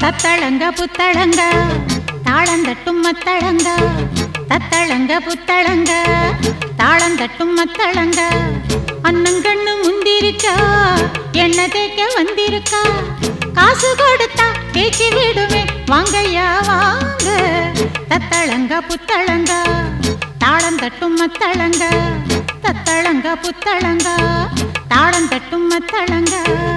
தத்தளங்க புத்தளங்க தாளந்தட்டும் மத்தளங்க தத்தளங்க புத்தளங்க தாளந்தட்டும் மத்தளங்க அன்னங்கண்ணு முந்திருக்கா எண்ணெய் தேய்க்க வந்திருக்கா காசு கொடுத்தா தேய்ச்சி விடுமே வாங்கய்யா வாங்க தத்தளங்க புத்தளங்க தாளந்தட்டும் மத்தளங்க தத்தளங்க புத்தளங்க தாளந்தட்டும் மத்தளங்க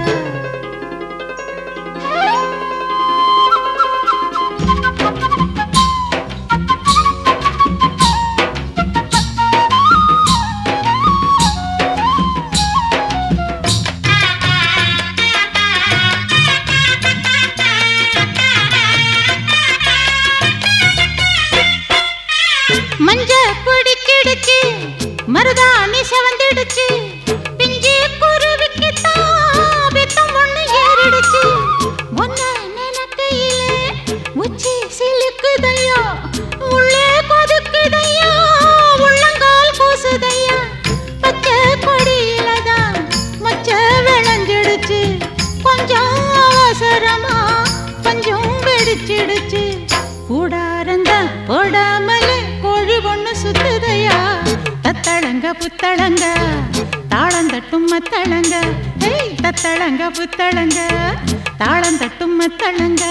மஞ்ச பிடிச்சிடுச்சு மருதாணி செவந்திடுச்சு பிஞ்சு குருவிக்கு தாபித்தம் ஒண்ணு ஏறிடுச்சு ஒன்ன நினைக்கையிலே உச்சி சிலுக்குதையா உள்ளே கொதுக்குதையா உள்ளங்கால் கூசுதையா பச்சை கொடியில தான் மச்ச விளைஞ்சிடுச்சு கொஞ்சம் அவசரமா கொஞ்சம் வெடிச்சிடுச்சு கூடாரந்த போடாமலே கோழி ஒண்ணு சுத்துதையா தத்தளங்க புத்தளங்க தாளந்தட்டும் மத்தளங்க ஏய் தத்தளங்க புத்தளங்க தாளந்தட்டும் மத்தளங்க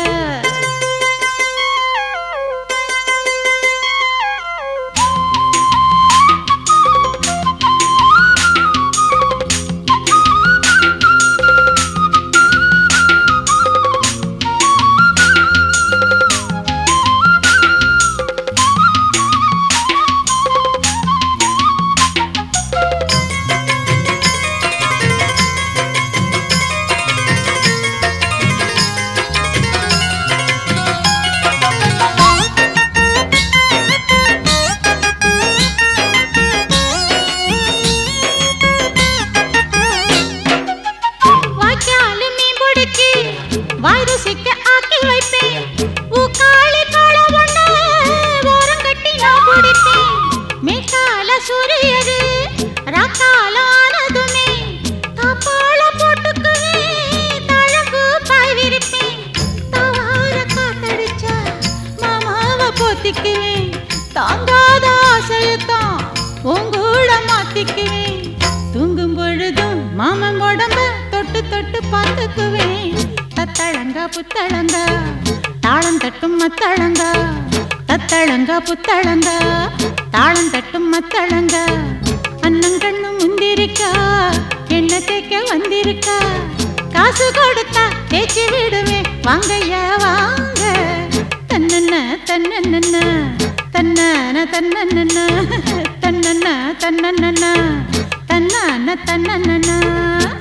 வாய்க்காலு மீன் பிடிச்சு வாய் ருசிக்க ஆக்கி வைப்பேன் ஊக்காளி காள ஒண்ணு ஓரம் கட்டி நான் பிடிப்பேன் மேற்கால சூரியரு ராக்கால ஆனதுமே தாப்பாள போட்டுக்குவேன் தழம்பு பாய் விரிப்பேன் தவார காத்தடிச்சா மாமாவை போத்திக்குவேன் தாங்காத ஆசையத்தான் உங்கூட மாத்திக்குவேன் தூங்கும் பொழுதும் மாமன் உடம்ப தொட்டு தொட்டு பார்த்துக்குவேன் தத்தளங்க புத்தளங்க தாளம் தட்டும் மத்தளங்க தத்தளங்க புத்தளங்க தாளம் தட்டும் மத்தளங்க அன்னங்கண்ணு முந்திருக்கா என்ன தேய்க்க வந்திருக்கா காசு கொடுத்தா தேய்ச்சி விடுவேன் வாங்கய்யா வாங்க தன்னன்ன தன்னன்ன தன்னான தன்னன்ன தன்னன்ன தன்னன்ன தன்னான தன்னன்ன